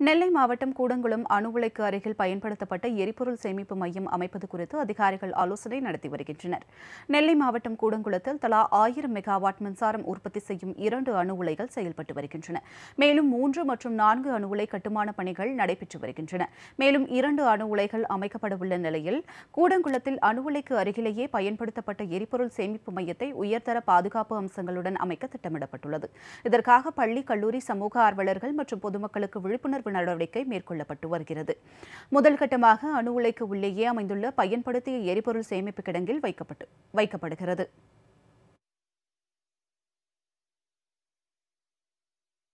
நெல்லை மாவட்டம் கூடங்குளம் அணு உலைக்கு அருகில் பயன்படுத்தப்பட்ட எரிபொருள் சேமிப்பு மையம் அமைப்பது குறித்து அதிகாரிகள் ஆலோசனை நடத்தி வருகின்றனர் நெல்லை மாவட்டம் கூடங்குளத்தில் தலா ஆயிரம் மெகாவாட் மின்சாரம் உற்பத்தி செய்யும் இரண்டு அணு உலைகள் செயல்பட்டு வருகின்றன மேலும் மூன்று மற்றும் நான்கு அணு உலை கட்டுமான பணிகள் நடைபெற்று வருகின்றன மேலும் இரண்டு அணு உலைகள் அமைக்கப்படவுள்ள நிலையில் கூடங்குளத்தில் அணு உலைக்கு அருகிலேயே பயன்படுத்தப்பட்ட எரிபொருள் சேமிப்பு மையத்தை உயர்தர பாதுகாப்பு அம்சங்களுடன் அமைக்க திட்டமிடப்பட்டுள்ளது இதற்காக பள்ளி கல்லூரி சமூக ஆர்வலர்கள் மற்றும் பொதுமக்களுக்கு விழிப்புணர்வு நடவடிக்கை மேற்கொள்ளப்பட்டு வருகிறது முதல் கட்டமாக அணு உலைக்கு உள்ளேயே அமைந்துள்ள பயன்படுத்திய எரிபொருள் சேமிப்பு கிடங்கில் வைக்கப்பட்டு வைக்கப்படுகிறது